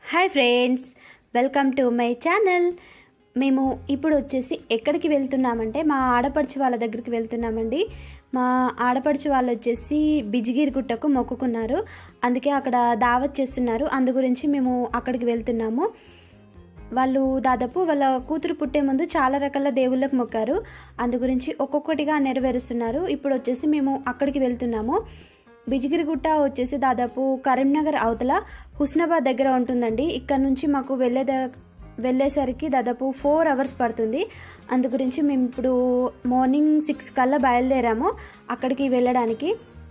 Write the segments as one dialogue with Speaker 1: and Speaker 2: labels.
Speaker 1: hi friends welcome to my channel మేము ఇప్పుడు వచ్చేసి ఎక్కడికి వెళ్తున్నామంటే మా ఆడపడుచు వాళ్ళ దగ్గరికి వెళ్తున్నామండి మా ఆడపడుచు వాళ్ళు వచ్చేసి బిజిగిరి గుట్టకు మొక్కుకున్నారు అందుకే అక్కడ దావత్ చేస్తున్నారు అందు గురించి మేము అక్కడికి వెళ్తున్నాము వాళ్ళు దాదాపు వాళ్ళ కూతురు పుట్టే ముందు చాలా రకాల దేవుళ్ళకు మొక్కారు అందు గురించి ఒక్కొక్కటిగా నెరవేరుస్తున్నారు ఇప్పుడు వచ్చేసి మేము అక్కడికి వెళ్తున్నాము బిజిగిరిగుట్ట వచ్చేసి దాదాపు కరీంనగర్ అవతల హుస్నాబాద్ దగ్గర ఉంటుందండి ఇక్కడ నుంచి మాకు వెళ్ళే వెళ్ళేసరికి దాదాపు ఫోర్ అవర్స్ పడుతుంది అందు గురించి మేము ఇప్పుడు మార్నింగ్ సిక్స్ కల్లా బయలుదేరాము అక్కడికి వెళ్ళడానికి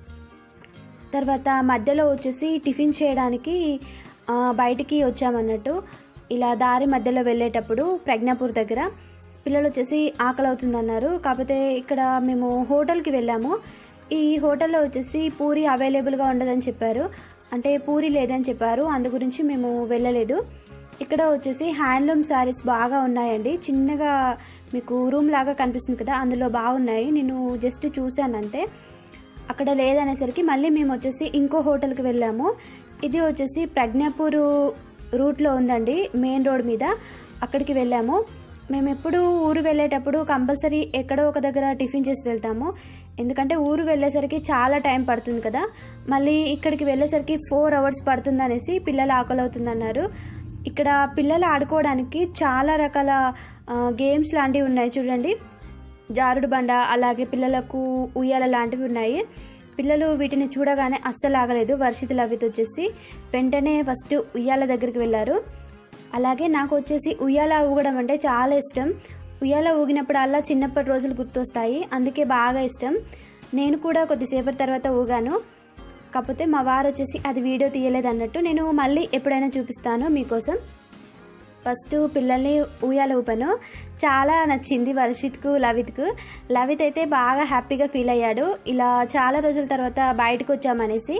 Speaker 1: తర్వాత మధ్యలో వచ్చేసి టిఫిన్ చేయడానికి ఆ, బయటికి వచ్చామన్నట్టు ఇలా దారి మధ్యలో వెళ్ళేటప్పుడు ప్రజ్ఞాపూర్ దగ్గర పిల్లలు వచ్చేసి ఆకలి అవుతుందన్నారు కాకపోతే ఇక్కడ మేము హోటల్కి వెళ్ళాము ఈ హోటల్లో వచ్చేసి పూరి అవైలబుల్గా ఉండదని చెప్పారు అంటే పూరి లేదని చెప్పారు అందు గురించి మేము వెళ్ళలేదు ఇక్కడ వచ్చేసి హ్యాండ్లూమ్ శారీస్ బాగా ఉన్నాయండి చిన్నగా మీకు రూమ్ లాగా కనిపిస్తుంది కదా అందులో బాగున్నాయి నేను జస్ట్ చూశాను అంతే అక్కడ లేదనేసరికి మళ్ళీ మేము వచ్చేసి ఇంకో హోటల్కి వెళ్ళాము ఇది వచ్చేసి ప్రజ్ఞాపూర్ రూట్లో ఉందండి మెయిన్ రోడ్ మీద అక్కడికి వెళ్ళాము మేము ఎప్పుడు ఊరు వెళ్ళేటప్పుడు కంపల్సరీ ఎక్కడో ఒక దగ్గర టిఫిన్ చేసి వెళ్తాము ఎందుకంటే ఊరు వెళ్ళేసరికి చాలా టైం పడుతుంది కదా మళ్ళీ ఇక్కడికి వెళ్ళేసరికి ఫోర్ అవర్స్ పడుతుంది అనేసి పిల్లలు ఆకలి అవుతుందన్నారు ఇక్కడ పిల్లలు ఆడుకోవడానికి చాలా రకాల ఆ, గేమ్స్ లాంటివి ఉన్నాయి చూడండి జారుడు బండ అలాగే పిల్లలకు ఉయ్యాల లాంటివి ఉన్నాయి పిల్లలు వీటిని చూడగానే అస్సలు ఆగలేదు వర్షితులు అవి వచ్చేసి వెంటనే ఫస్ట్ ఉయ్యాల దగ్గరికి వెళ్ళారు అలాగే నాకు వచ్చేసి ఉయ్యాల ఊగడం అంటే చాలా ఇష్టం ఉయ్యాల ఊగినప్పుడల్లా చిన్నప్పటి రోజులు గుర్తొస్తాయి అందుకే బాగా ఇష్టం నేను కూడా కొద్దిసేపటి తర్వాత ఊగాను కాకపోతే మా వారు వచ్చేసి అది వీడియో తీయలేదు అన్నట్టు నేను మళ్ళీ ఎప్పుడైనా చూపిస్తాను మీకోసం ఫస్ట్ పిల్లల్ని ఉయ్యాల ఊపాను చాలా నచ్చింది వర్షిత్కు లవిత్కు లవిత్ అయితే బాగా హ్యాపీగా ఫీల్ అయ్యాడు ఇలా చాలా రోజుల తర్వాత బయటకు వచ్చామనేసి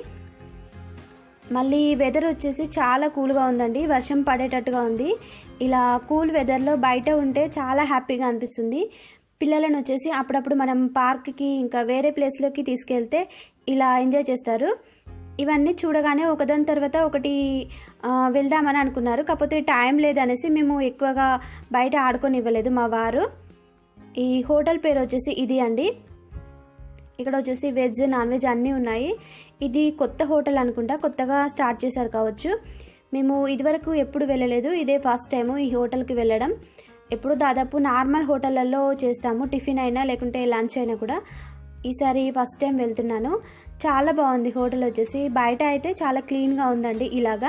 Speaker 1: మళ్ళీ వెదర్ వచ్చేసి చాలా కూల్గా ఉందండి వర్షం పడేటట్టుగా ఉంది ఇలా కూల్ వెదర్లో బయట ఉంటే చాలా హ్యాపీగా అనిపిస్తుంది పిల్లలను వచ్చేసి అప్పుడప్పుడు మనం పార్క్కి ఇంకా వేరే ప్లేస్లోకి తీసుకెళ్తే ఇలా ఎంజాయ్ చేస్తారు ఇవన్నీ చూడగానే ఒకదాని తర్వాత ఒకటి ఆ, వెళ్దామని అనుకున్నారు కాకపోతే టైం లేదనేసి మేము ఎక్కువగా బయట ఆడుకొని ఇవ్వలేదు మా వారు ఈ హోటల్ పేరు వచ్చేసి ఇది అండి ఇక్కడ వచ్చేసి వెజ్ నాన్ వెజ్ అన్నీ ఉన్నాయి ఇది కొత్త హోటల్ అనుకుంటా కొత్తగా స్టార్ట్ చేశారు కావచ్చు మేము ఇదివరకు ఎప్పుడు వెళ్ళలేదు ఇదే ఫస్ట్ టైము ఈ హోటల్కి వెళ్ళడం ఎప్పుడు దాదాపు నార్మల్ హోటళ్ళల్లో చేస్తాము టిఫిన్ అయినా లేకుంటే లంచ్ అయినా కూడా ఈసారి ఫస్ట్ టైం వెళ్తున్నాను చాలా బాగుంది హోటల్ వచ్చేసి బయట అయితే చాలా క్లీన్గా ఉందండి ఇలాగా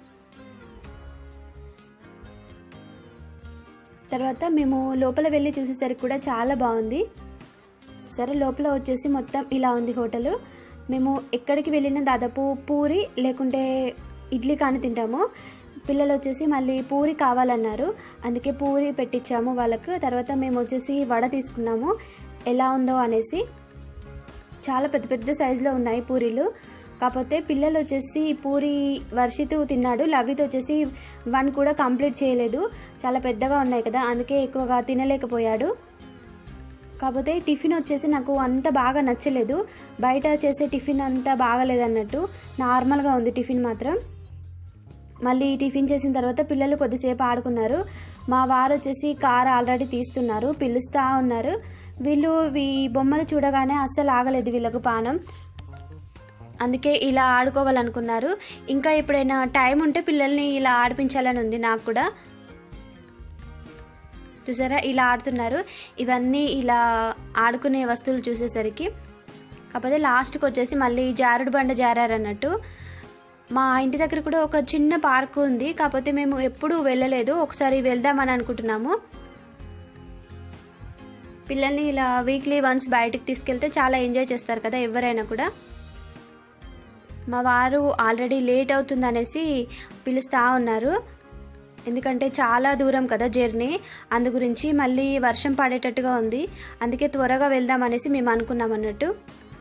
Speaker 1: తర్వాత మేము లోపల వెళ్ళి చూసేసరికి కూడా చాలా బాగుంది సరే లోపల వచ్చేసి మొత్తం ఇలా ఉంది హోటల్ మేము ఎక్కడికి వెళ్ళినా దాదాపు పూరి లేకుంటే ఇడ్లీ కానీ తింటాము పిల్లలు వచ్చేసి మళ్ళీ పూరి కావాలన్నారు అందుకే పూరి పెట్టించాము వాళ్ళకు తర్వాత మేము వచ్చేసి వడ తీసుకున్నాము ఎలా ఉందో అనేసి చాలా పెద్ద పెద్ద సైజులో ఉన్నాయి పూరీలు కాకపోతే పిల్లలు వచ్చేసి పూరి వర్షిత్ తిన్నాడు లవిత్ వచ్చేసి వన్ కూడా కంప్లీట్ చేయలేదు చాలా పెద్దగా ఉన్నాయి కదా అందుకే ఎక్కువగా తినలేకపోయాడు కాకపోతే టిఫిన్ వచ్చేసి నాకు అంత బాగా నచ్చలేదు బయట చేసే టిఫిన్ అంత బాగలేదన్నట్టు నార్మల్గా ఉంది టిఫిన్ మాత్రం మళ్ళీ టిఫిన్ చేసిన తర్వాత పిల్లలు కొద్దిసేపు ఆడుకున్నారు మా వారు వచ్చేసి కార్ ఆల్రెడీ తీస్తున్నారు పిలుస్తూ ఉన్నారు వీళ్ళు ఈ బొమ్మలు చూడగానే అస్సలు ఆగలేదు వీళ్ళకు పానం అందుకే ఇలా ఆడుకోవాలనుకున్నారు ఇంకా ఎప్పుడైనా టైం ఉంటే పిల్లల్ని ఇలా ఆడిపించాలని ఉంది నాకు కూడా చూసారా ఇలా ఆడుతున్నారు ఇవన్నీ ఇలా ఆడుకునే వస్తువులు చూసేసరికి కాకపోతే లాస్ట్కి వచ్చేసి మళ్ళీ జారుడు బండ జారారన్నట్టు మా ఇంటి దగ్గర కూడా ఒక చిన్న పార్క్ ఉంది కాకపోతే మేము ఎప్పుడూ వెళ్ళలేదు ఒకసారి వెళ్దామని అనుకుంటున్నాము పిల్లల్ని ఇలా వీక్లీ వన్స్ బయటకు తీసుకెళ్తే చాలా ఎంజాయ్ చేస్తారు కదా ఎవరైనా కూడా మా వారు ఆల్రెడీ లేట్ అవుతుందనేసి పిలుస్తూ ఉన్నారు ఎందుకంటే చాలా దూరం కదా జర్నీ అందు గురించి మళ్ళీ వర్షం పడేటట్టుగా ఉంది అందుకే త్వరగా వెళ్దాం అనేసి మేము అనుకున్నాం అన్నట్టు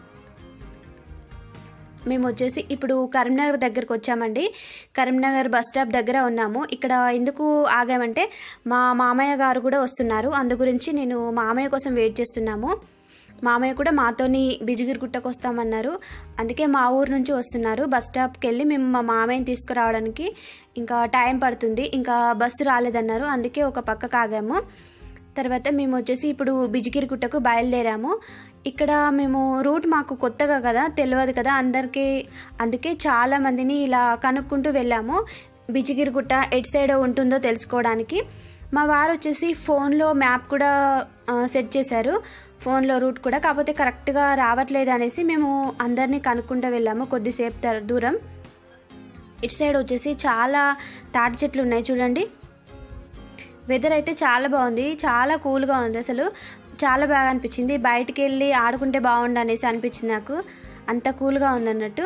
Speaker 1: మేము వచ్చేసి ఇప్పుడు కరీంనగర్ దగ్గరకు వచ్చామండి కరీంనగర్ బస్ స్టాప్ దగ్గర ఉన్నాము ఇక్కడ ఎందుకు ఆగామంటే మా మామయ్య గారు కూడా వస్తున్నారు అందు గురించి నేను మామయ్య కోసం వెయిట్ చేస్తున్నాము మామయ్య కూడా మాతోని బిజిగిరి గుట్టకు వస్తామన్నారు అందుకే మా ఊరు నుంచి వస్తున్నారు బస్ స్టాప్కి వెళ్ళి మేము మా మామయ్యని తీసుకురావడానికి ఇంకా టైం పడుతుంది ఇంకా బస్సు రాలేదన్నారు అందుకే ఒక పక్క కాగాము తర్వాత మేము వచ్చేసి ఇప్పుడు బిజిగిరి గుట్టకు బయలుదేరాము ఇక్కడ మేము రూట్ మాకు కొత్తగా కదా తెలియదు కదా అందరికీ అందుకే చాలా మందిని ఇలా కనుక్కుంటూ వెళ్ళాము బిజిగిరి గుట్ట ఎటు సైడ్ ఉంటుందో తెలుసుకోవడానికి మా వారు వచ్చేసి ఫోన్లో మ్యాప్ కూడా ఆ, సెట్ చేశారు ఫోన్లో రూట్ కూడా కాకపోతే కరెక్ట్గా రావట్లేదు అనేసి మేము అందరినీ కనుక్కుంటూ వెళ్ళాము కొద్దిసేపు త- దూరం ఇటు సైడ్ వచ్చేసి చాలా తాటి చెట్లు ఉన్నాయి చూడండి వెదర్ అయితే చాలా బాగుంది చాలా కూల్గా ఉంది అసలు చాలా బాగా అనిపించింది బయటికి వెళ్ళి ఆడుకుంటే బాగుండు అనేసి అనిపించింది నాకు అంత కూల్గా ఉంది అన్నట్టు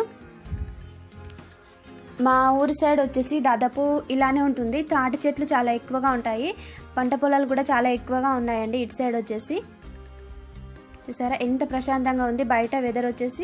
Speaker 1: మా ఊరి సైడ్ వచ్చేసి దాదాపు ఇలానే ఉంటుంది తాటి చెట్లు చాలా ఎక్కువగా ఉంటాయి పంట పొలాలు కూడా చాలా ఎక్కువగా ఉన్నాయండి ఇటు సైడ్ వచ్చేసి చూసారా ఎంత ప్రశాంతంగా ఉంది బయట వెదర్ వచ్చేసి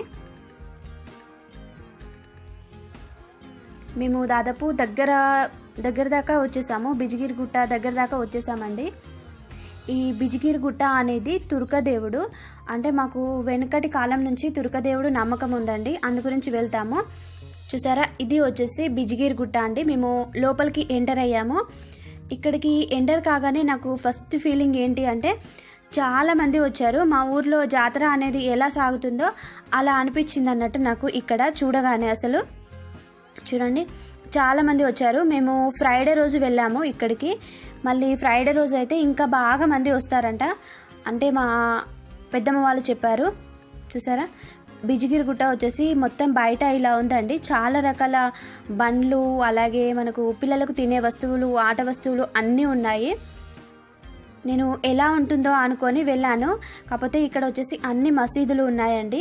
Speaker 1: మేము దాదాపు దగ్గర దగ్గర దాకా వచ్చేసాము బిజిగిరి గుట్ట దగ్గర దాకా వచ్చేసామండి ఈ బిజిగిరి గుట్ట అనేది తుర్కదేవుడు అంటే మాకు వెనుకటి కాలం నుంచి తుర్కదేవుడు నమ్మకం ఉందండి అందు గురించి వెళ్తాము చూసారా ఇది వచ్చేసి బిజిగిరి గుట్ట అండి మేము లోపలికి ఎంటర్ అయ్యాము ఇక్కడికి ఎంటర్ కాగానే నాకు ఫస్ట్ ఫీలింగ్ ఏంటి అంటే చాలా మంది వచ్చారు మా ఊర్లో జాతర అనేది ఎలా సాగుతుందో అలా అనిపించింది అన్నట్టు నాకు ఇక్కడ చూడగానే అసలు చూడండి చాలా మంది వచ్చారు మేము ఫ్రైడే రోజు వెళ్ళాము ఇక్కడికి మళ్ళీ ఫ్రైడే రోజు అయితే ఇంకా బాగా మంది వస్తారంట అంటే మా పెద్దమ్మ వాళ్ళు చెప్పారు చూసారా బిజిగిరి గుట్ట వచ్చేసి మొత్తం బయట ఇలా ఉందండి చాలా రకాల బండ్లు అలాగే మనకు పిల్లలకు తినే వస్తువులు ఆట వస్తువులు అన్నీ ఉన్నాయి నేను ఎలా ఉంటుందో అనుకొని వెళ్ళాను కాకపోతే ఇక్కడ వచ్చేసి అన్ని మసీదులు ఉన్నాయండి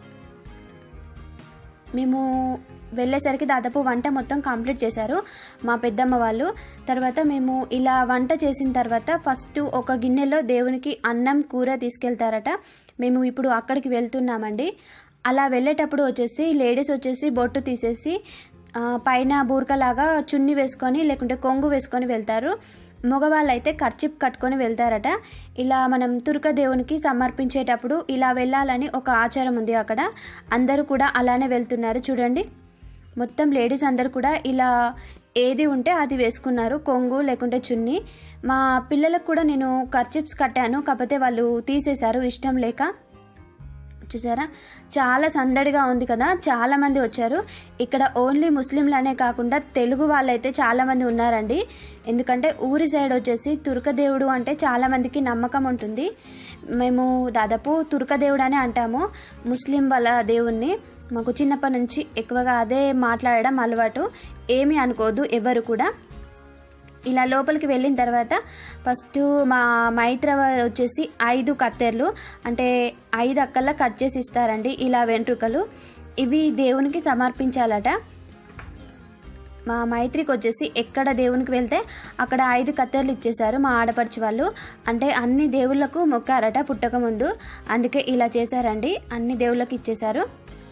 Speaker 1: మేము వెళ్ళేసరికి దాదాపు వంట మొత్తం కంప్లీట్ చేశారు మా పెద్దమ్మ వాళ్ళు తర్వాత మేము ఇలా వంట చేసిన తర్వాత ఫస్ట్ ఒక గిన్నెలో దేవునికి అన్నం కూర తీసుకెళ్తారట మేము ఇప్పుడు అక్కడికి వెళ్తున్నామండి అలా వెళ్ళేటప్పుడు వచ్చేసి లేడీస్ వచ్చేసి బొట్టు తీసేసి ఆ, పైన బూరకలాగా చున్ని వేసుకొని లేకుంటే కొంగు వేసుకొని వెళ్తారు మగవాళ్ళు అయితే ఖర్చిప్ కట్టుకొని వెళ్తారట ఇలా మనం తుర్క దేవునికి సమర్పించేటప్పుడు ఇలా వెళ్ళాలని ఒక ఆచారం ఉంది అక్కడ అందరూ కూడా అలానే వెళ్తున్నారు చూడండి మొత్తం లేడీస్ అందరు కూడా ఇలా ఏది ఉంటే అది వేసుకున్నారు కొంగు లేకుంటే చున్ని మా పిల్లలకు కూడా నేను ఖర్చిప్స్ కట్టాను కాకపోతే వాళ్ళు తీసేశారు ఇష్టం లేక చూసారా చాలా సందడిగా ఉంది కదా చాలా మంది వచ్చారు ఇక్కడ ఓన్లీ ముస్లింలనే కాకుండా తెలుగు వాళ్ళైతే చాలా మంది ఉన్నారండి ఎందుకంటే ఊరి సైడ్ వచ్చేసి తుర్కదేవుడు అంటే చాలా మందికి నమ్మకం ఉంటుంది మేము దాదాపు తుర్కదేవుడు అని అంటాము ముస్లిం వాళ్ళ దేవుణ్ణి మాకు చిన్నప్పటి నుంచి ఎక్కువగా అదే మాట్లాడడం అలవాటు ఏమీ అనుకోదు ఎవరు కూడా ఇలా లోపలికి వెళ్ళిన తర్వాత ఫస్ట్ మా మైత్ర వచ్చేసి ఐదు కత్తెర్లు అంటే ఐదు అక్కల్లా కట్ చేసి ఇస్తారండి ఇలా వెంట్రుకలు ఇవి దేవునికి సమర్పించాలట మా మైత్రికి వచ్చేసి ఎక్కడ దేవునికి వెళ్తే అక్కడ ఐదు కత్తెర్లు ఇచ్చేశారు మా ఆడపడుచు వాళ్ళు అంటే అన్ని దేవుళ్ళకు మొక్కారట పుట్టక ముందు అందుకే ఇలా చేశారండి అన్ని దేవుళ్ళకి ఇచ్చేశారు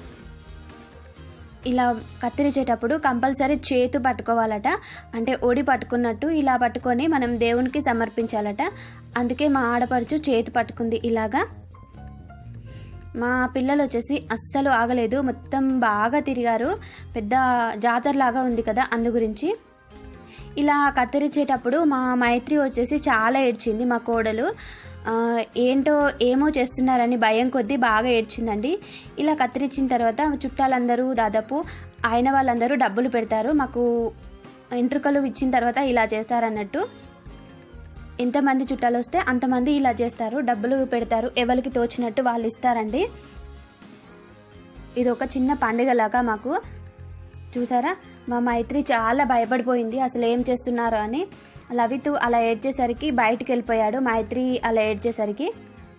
Speaker 1: ఇలా కత్తిరించేటప్పుడు కంపల్సరీ చేతు పట్టుకోవాలట అంటే ఒడి పట్టుకున్నట్టు ఇలా పట్టుకొని మనం దేవునికి సమర్పించాలట అందుకే మా ఆడపడుచు చేతి పట్టుకుంది ఇలాగా మా పిల్లలు వచ్చేసి అస్సలు ఆగలేదు మొత్తం బాగా తిరిగారు పెద్ద జాతరలాగా ఉంది కదా అందు గురించి ఇలా కత్తిరించేటప్పుడు మా మైత్రి వచ్చేసి చాలా ఏడ్చింది మా కోడలు ఆ, ఏంటో ఏమో చేస్తున్నారని భయం కొద్దీ బాగా ఏడ్చిందండి ఇలా కత్తిరించిన తర్వాత చుట్టాలందరూ దాదాపు ఆయన వాళ్ళందరూ డబ్బులు పెడతారు మాకు ఎంట్రుకలు ఇచ్చిన తర్వాత ఇలా చేస్తారన్నట్టు ఎంతమంది చుట్టాలు వస్తే అంతమంది ఇలా చేస్తారు డబ్బులు పెడతారు ఎవరికి తోచినట్టు వాళ్ళు ఇస్తారండి ఇది ఒక చిన్న పండుగలాగా మాకు చూసారా మా మైత్రి చాలా భయపడిపోయింది అసలు ఏం చేస్తున్నారు అని లవిత్ అలా ఏడ్చేసరికి బయటికి వెళ్ళిపోయాడు మైత్రి అలా ఏడ్చేసరికి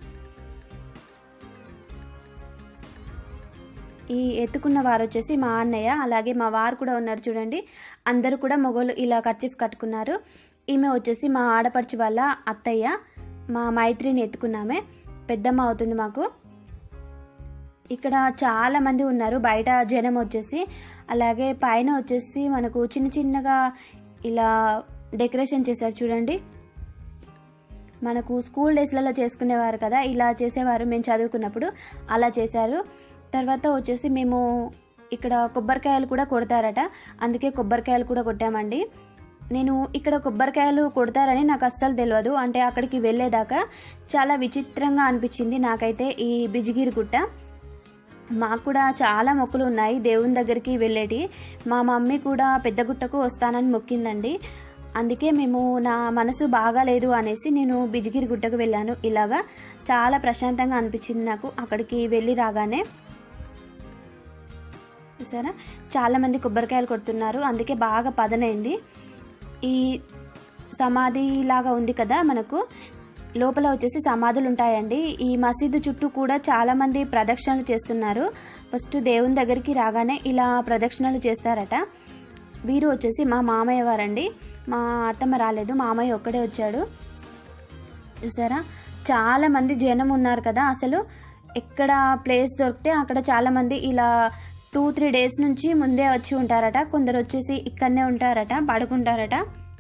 Speaker 1: ఈ ఎత్తుకున్న వారు వచ్చేసి మా అన్నయ్య అలాగే మా వారు కూడా ఉన్నారు చూడండి అందరూ కూడా మొగోళ్ళు ఇలా ఖర్చు కట్టుకున్నారు ఈమె వచ్చేసి మా ఆడపడుచు వాళ్ళ అత్తయ్య మా మైత్రిని ఎత్తుకున్నామే పెద్దమ్మ అవుతుంది మాకు ఇక్కడ చాలా మంది ఉన్నారు బయట జనం వచ్చేసి అలాగే పైన వచ్చేసి మనకు చిన్న చిన్నగా ఇలా డెకరేషన్ చేశారు చూడండి మనకు స్కూల్ డేస్లలో చేసుకునేవారు కదా ఇలా చేసేవారు మేము చదువుకున్నప్పుడు అలా చేశారు తర్వాత వచ్చేసి మేము ఇక్కడ కొబ్బరికాయలు కూడా కొడతారట అందుకే కొబ్బరికాయలు కూడా కొట్టామండి నేను ఇక్కడ కొబ్బరికాయలు కొడతారని నాకు అస్సలు తెలియదు అంటే అక్కడికి వెళ్ళేదాకా చాలా విచిత్రంగా అనిపించింది నాకైతే ఈ బిజిగిరి గుట్ట మాకు కూడా చాలా మొక్కులు ఉన్నాయి దేవుని దగ్గరికి వెళ్ళేటి మా మమ్మీ కూడా పెద్ద గుట్టకు వస్తానని మొక్కిందండి అందుకే మేము నా మనసు బాగాలేదు అనేసి నేను బిజిగిరి గుట్టకు వెళ్ళాను ఇలాగా చాలా ప్రశాంతంగా అనిపించింది నాకు అక్కడికి వెళ్ళి రాగానే చూసారా చాలామంది కొబ్బరికాయలు కొడుతున్నారు అందుకే బాగా పదనైంది ఈ సమాధి లాగా ఉంది కదా మనకు లోపల వచ్చేసి సమాధులు ఉంటాయండి ఈ మసీదు చుట్టూ కూడా చాలా మంది ప్రదక్షిణలు చేస్తున్నారు ఫస్ట్ దేవుని దగ్గరికి రాగానే ఇలా ప్రదక్షిణలు చేస్తారట వీరు వచ్చేసి మా మామయ్య వారండి మా అత్తమ్మ రాలేదు మామయ్య ఒక్కడే వచ్చాడు చూసారా చాలా మంది జనం ఉన్నారు కదా అసలు ఎక్కడ ప్లేస్ దొరికితే అక్కడ చాలా మంది ఇలా టూ త్రీ డేస్ నుంచి ముందే వచ్చి ఉంటారట కొందరు వచ్చేసి ఇక్కడనే ఉంటారట పడుకుంటారట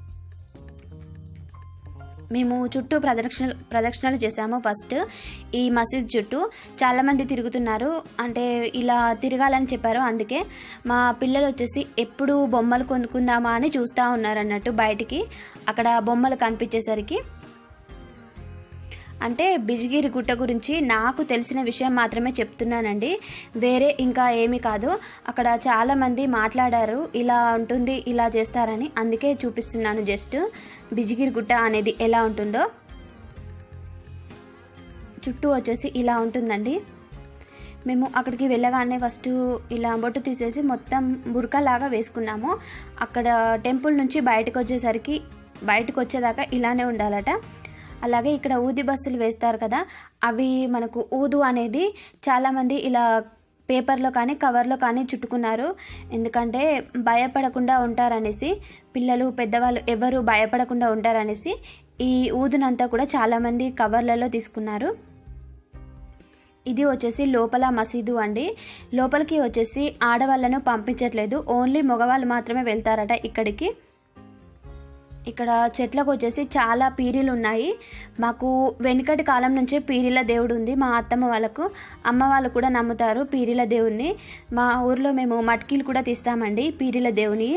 Speaker 1: మేము చుట్టూ ప్రదక్షిణ ప్రదక్షిణలు చేసాము ఫస్ట్ ఈ మసీద్ చుట్టూ చాలామంది తిరుగుతున్నారు అంటే ఇలా తిరగాలని చెప్పారు అందుకే మా పిల్లలు వచ్చేసి ఎప్పుడు బొమ్మలు కొనుక్కుందామా అని చూస్తూ ఉన్నారు అన్నట్టు బయటికి అక్కడ బొమ్మలు కనిపించేసరికి అంటే బిజిగిరి గుట్ట గురించి నాకు తెలిసిన విషయం మాత్రమే చెప్తున్నానండి వేరే ఇంకా ఏమీ కాదు అక్కడ చాలామంది మాట్లాడారు ఇలా ఉంటుంది ఇలా చేస్తారని అందుకే చూపిస్తున్నాను జస్ట్ బిజిగిరి గుట్ట అనేది ఎలా ఉంటుందో చుట్టూ వచ్చేసి ఇలా ఉంటుందండి మేము అక్కడికి వెళ్ళగానే ఫస్ట్ ఇలా బొట్టు తీసేసి మొత్తం బురకలాగా వేసుకున్నాము అక్కడ టెంపుల్ నుంచి బయటకు వచ్చేసరికి బయటకు వచ్చేదాకా ఇలానే ఉండాలట అలాగే ఇక్కడ ఊది బస్తులు వేస్తారు కదా అవి మనకు ఊదు అనేది చాలామంది ఇలా పేపర్లో కానీ కవర్లో కానీ చుట్టుకున్నారు ఎందుకంటే భయపడకుండా ఉంటారనేసి పిల్లలు పెద్దవాళ్ళు ఎవరు భయపడకుండా ఉంటారనేసి ఈ ఊదునంతా కూడా చాలామంది కవర్లలో తీసుకున్నారు ఇది వచ్చేసి లోపల మసీదు అండి లోపలికి వచ్చేసి ఆడవాళ్ళను పంపించట్లేదు ఓన్లీ మగవాళ్ళు మాత్రమే వెళ్తారట ఇక్కడికి ఇక్కడ చెట్లకు వచ్చేసి చాలా పీరీలు ఉన్నాయి మాకు వెనుకటి కాలం నుంచే పీరీల దేవుడు ఉంది మా అత్తమ్మ వాళ్ళకు అమ్మ వాళ్ళు కూడా నమ్ముతారు పీరీల దేవుడిని మా ఊర్లో మేము మట్కీలు కూడా తీస్తామండి పీరీల దేవుని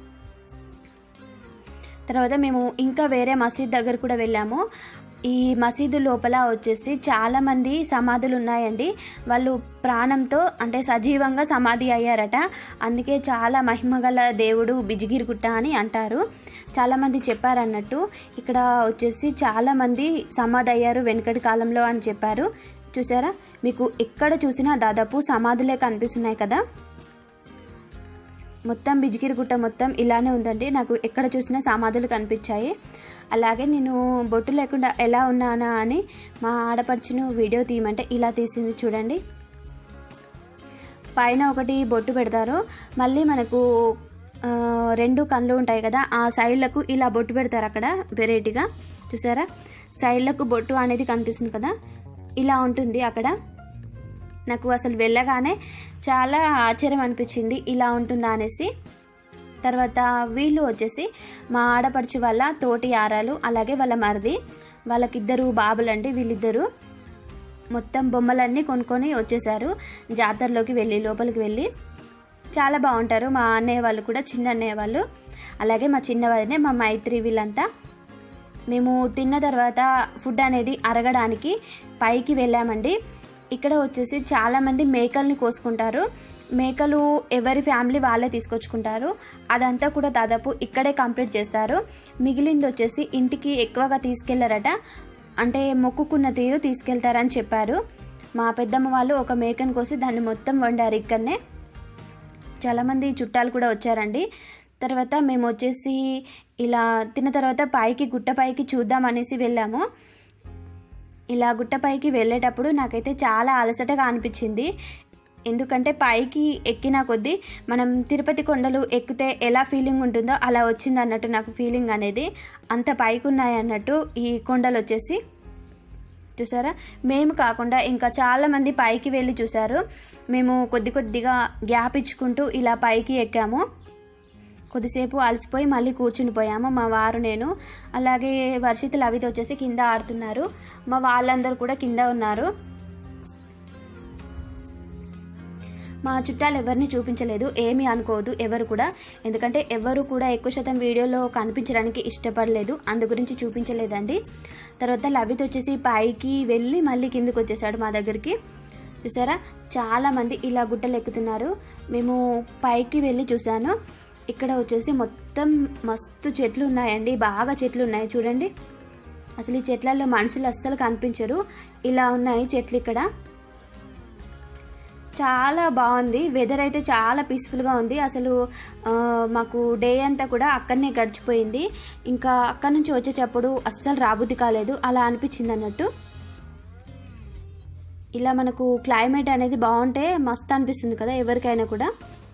Speaker 1: తర్వాత మేము ఇంకా వేరే మసీద్ దగ్గర కూడా వెళ్ళాము ఈ మసీదు లోపల వచ్చేసి చాలామంది సమాధులు ఉన్నాయండి వాళ్ళు ప్రాణంతో అంటే సజీవంగా సమాధి అయ్యారట అందుకే చాలా మహిమగల దేవుడు బిజిగిరిగుట్ట అని అంటారు చాలామంది చెప్పారన్నట్టు ఇక్కడ వచ్చేసి చాలామంది సమాధి అయ్యారు వెనుకటి కాలంలో అని చెప్పారు చూసారా మీకు ఎక్కడ చూసినా దాదాపు సమాధులే కనిపిస్తున్నాయి కదా మొత్తం బిజిగిరిగుట్ట మొత్తం ఇలానే ఉందండి నాకు ఎక్కడ చూసినా సమాధులు కనిపించాయి అలాగే నేను బొట్టు లేకుండా ఎలా ఉన్నానా అని మా ఆడపడుచును వీడియో తీయమంటే ఇలా తీసింది చూడండి పైన ఒకటి బొట్టు పెడతారు మళ్ళీ మనకు ఆ, రెండు కళ్ళు ఉంటాయి కదా ఆ సైడ్లకు ఇలా బొట్టు పెడతారు అక్కడ వెరైటీగా చూసారా సైడ్లకు బొట్టు అనేది కనిపిస్తుంది కదా ఇలా ఉంటుంది అక్కడ నాకు అసలు వెళ్ళగానే చాలా ఆశ్చర్యం అనిపించింది ఇలా ఉంటుందా అనేసి తర్వాత వీళ్ళు వచ్చేసి మా ఆడపడుచు వాళ్ళ తోటి ఆరాలు అలాగే వాళ్ళ మరిది వాళ్ళకిద్దరు బాబులండి వీళ్ళిద్దరు మొత్తం బొమ్మలన్నీ కొనుక్కొని వచ్చేసారు జాతరలోకి వెళ్ళి లోపలికి వెళ్ళి చాలా బాగుంటారు మా అన్నయ్య వాళ్ళు కూడా చిన్న అన్నయ్య వాళ్ళు అలాగే మా చిన్న వదినే మా మైత్రి వీళ్ళంతా మేము తిన్న తర్వాత ఫుడ్ అనేది అరగడానికి పైకి వెళ్ళామండి ఇక్కడ వచ్చేసి చాలామంది మేకల్ని కోసుకుంటారు మేకలు ఎవరి ఫ్యామిలీ వాళ్ళే తీసుకొచ్చుకుంటారు అదంతా కూడా దాదాపు ఇక్కడే కంప్లీట్ చేస్తారు మిగిలింది వచ్చేసి ఇంటికి ఎక్కువగా తీసుకెళ్లారట అంటే మొక్కుకున్న తీరు తీసుకెళ్తారని చెప్పారు మా పెద్దమ్మ వాళ్ళు ఒక మేకను కోసి దాన్ని మొత్తం వండారు ఇక్కడనే చాలామంది చుట్టాలు కూడా వచ్చారండి తర్వాత మేము వచ్చేసి ఇలా తిన్న తర్వాత పైకి గుట్ట పైకి చూద్దాం అనేసి వెళ్ళాము ఇలా గుట్టపైకి వెళ్ళేటప్పుడు నాకైతే చాలా అలసటగా అనిపించింది ఎందుకంటే పైకి ఎక్కిన కొద్దీ మనం తిరుపతి కొండలు ఎక్కితే ఎలా ఫీలింగ్ ఉంటుందో అలా వచ్చింది అన్నట్టు నాకు ఫీలింగ్ అనేది అంత పైకి ఉన్నాయి అన్నట్టు ఈ కొండలు వచ్చేసి చూసారా మేము కాకుండా ఇంకా చాలామంది పైకి వెళ్ళి చూసారు మేము కొద్ది కొద్దిగా గ్యాప్ ఇచ్చుకుంటూ ఇలా పైకి ఎక్కాము కొద్దిసేపు అలసిపోయి మళ్ళీ కూర్చుని పోయాము మా వారు నేను అలాగే వర్షిత్ లవిత వచ్చేసి కింద ఆడుతున్నారు మా వాళ్ళందరూ కూడా కింద ఉన్నారు మా చుట్టాలు ఎవరిని చూపించలేదు ఏమీ అనుకోవద్దు ఎవరు కూడా ఎందుకంటే ఎవరు కూడా ఎక్కువ శాతం వీడియోలో కనిపించడానికి ఇష్టపడలేదు అందు గురించి చూపించలేదండి తర్వాత లవిత్ వచ్చేసి పైకి వెళ్ళి మళ్ళీ కిందకి వచ్చేసాడు మా దగ్గరికి చూసారా చాలామంది ఇలా గుట్టలు ఎక్కుతున్నారు మేము పైకి వెళ్ళి చూసాను ఇక్కడ వచ్చేసి మొత్తం మస్తు చెట్లు ఉన్నాయండి బాగా చెట్లు ఉన్నాయి చూడండి అసలు ఈ చెట్లలో మనుషులు అస్సలు కనిపించరు ఇలా ఉన్నాయి చెట్లు ఇక్కడ చాలా బాగుంది వెదర్ అయితే చాలా పీస్ఫుల్గా ఉంది అసలు ఆ, మాకు డే అంతా కూడా అక్కడనే గడిచిపోయింది ఇంకా అక్కడ నుంచి వచ్చేటప్పుడు అస్సలు రాబుద్ది కాలేదు అలా అనిపించింది అన్నట్టు ఇలా మనకు క్లైమేట్ అనేది బాగుంటే మస్తు అనిపిస్తుంది కదా ఎవరికైనా కూడా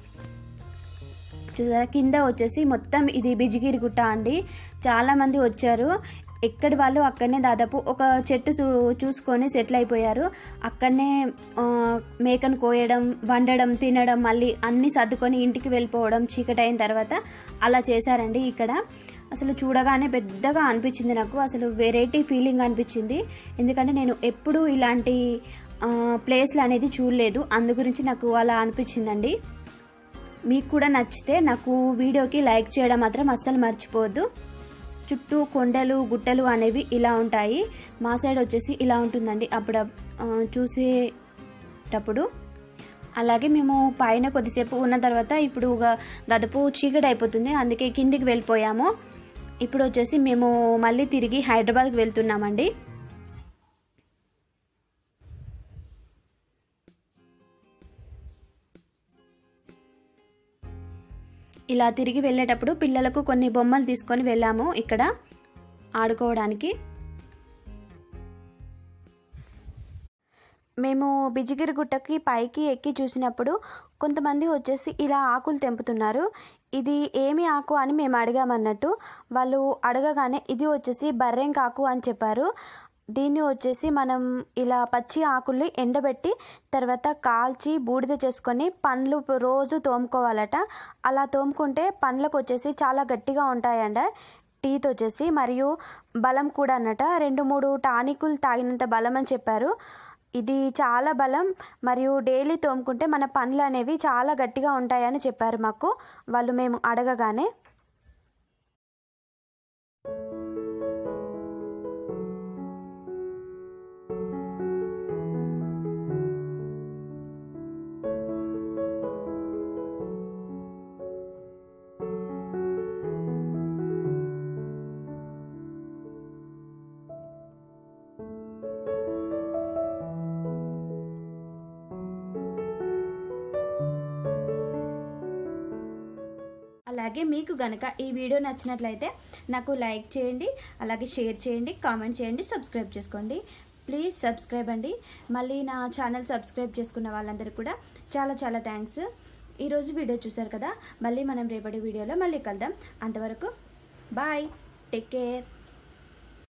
Speaker 1: చూసారా కింద వచ్చేసి మొత్తం ఇది బిజిగిరి గుట్ట అండి చాలా మంది వచ్చారు ఎక్కడి వాళ్ళు అక్కడనే దాదాపు ఒక చెట్టు చూ చూసుకొని సెటిల్ అయిపోయారు అక్కడనే ఆ, మేకను కోయడం వండడం తినడం మళ్ళీ అన్నీ సర్దుకొని ఇంటికి వెళ్ళిపోవడం చీకటి అయిన తర్వాత అలా చేశారండి ఇక్కడ అసలు చూడగానే పెద్దగా అనిపించింది నాకు అసలు వెరైటీ ఫీలింగ్ అనిపించింది ఎందుకంటే నేను ఎప్పుడూ ఇలాంటి ఆ, ప్లేస్లు అనేది చూడలేదు అందు గురించి నాకు అలా అనిపించిందండి మీకు కూడా నచ్చితే నాకు వీడియోకి లైక్ చేయడం మాత్రం అస్సలు మర్చిపోవద్దు చుట్టూ కొండలు గుట్టలు అనేవి ఇలా ఉంటాయి మా సైడ్ వచ్చేసి ఇలా ఉంటుందండి అప్పుడు ఆ, చూసేటప్పుడు అలాగే మేము పైన కొద్దిసేపు ఉన్న తర్వాత ఇప్పుడు ఒక దాదాపు చీకటి అయిపోతుంది అందుకే కిందికి వెళ్ళిపోయాము ఇప్పుడు వచ్చేసి మేము మళ్ళీ తిరిగి హైదరాబాద్కి వెళ్తున్నామండి ఇలా తిరిగి వెళ్ళేటప్పుడు పిల్లలకు కొన్ని బొమ్మలు తీసుకొని వెళ్ళాము ఇక్కడ ఆడుకోవడానికి మేము బిజిగిరి గుట్టకి పైకి ఎక్కి చూసినప్పుడు కొంతమంది వచ్చేసి ఇలా ఆకులు తెంపుతున్నారు ఇది ఏమి ఆకు అని మేము అడిగామన్నట్టు వాళ్ళు అడగగానే ఇది వచ్చేసి బర్రెంకాకు అని చెప్పారు దీన్ని వచ్చేసి మనం ఇలా పచ్చి ఆకుల్ని ఎండబెట్టి తర్వాత కాల్చి బూడిద చేసుకొని పండ్లు రోజు తోముకోవాలట అలా తోముకుంటే పండ్లకు వచ్చేసి చాలా గట్టిగా ఉంటాయంట టీత్ వచ్చేసి మరియు బలం కూడా అన్నట రెండు మూడు టానికులు తాగినంత బలం అని చెప్పారు ఇది చాలా బలం మరియు డైలీ తోముకుంటే మన పండ్లు అనేవి చాలా గట్టిగా ఉంటాయని చెప్పారు మాకు వాళ్ళు మేము అడగగానే అలాగే మీకు గనక ఈ వీడియో నచ్చినట్లయితే నాకు లైక్ చేయండి అలాగే షేర్ చేయండి కామెంట్ చేయండి సబ్స్క్రైబ్ చేసుకోండి ప్లీజ్ సబ్స్క్రైబ్ అండి మళ్ళీ నా ఛానల్ సబ్స్క్రైబ్ చేసుకున్న వాళ్ళందరికీ కూడా చాలా చాలా థ్యాంక్స్ ఈరోజు వీడియో చూసారు కదా మళ్ళీ మనం రేపటి వీడియోలో మళ్ళీ కలుద్దాం అంతవరకు బాయ్ టేక్ కేర్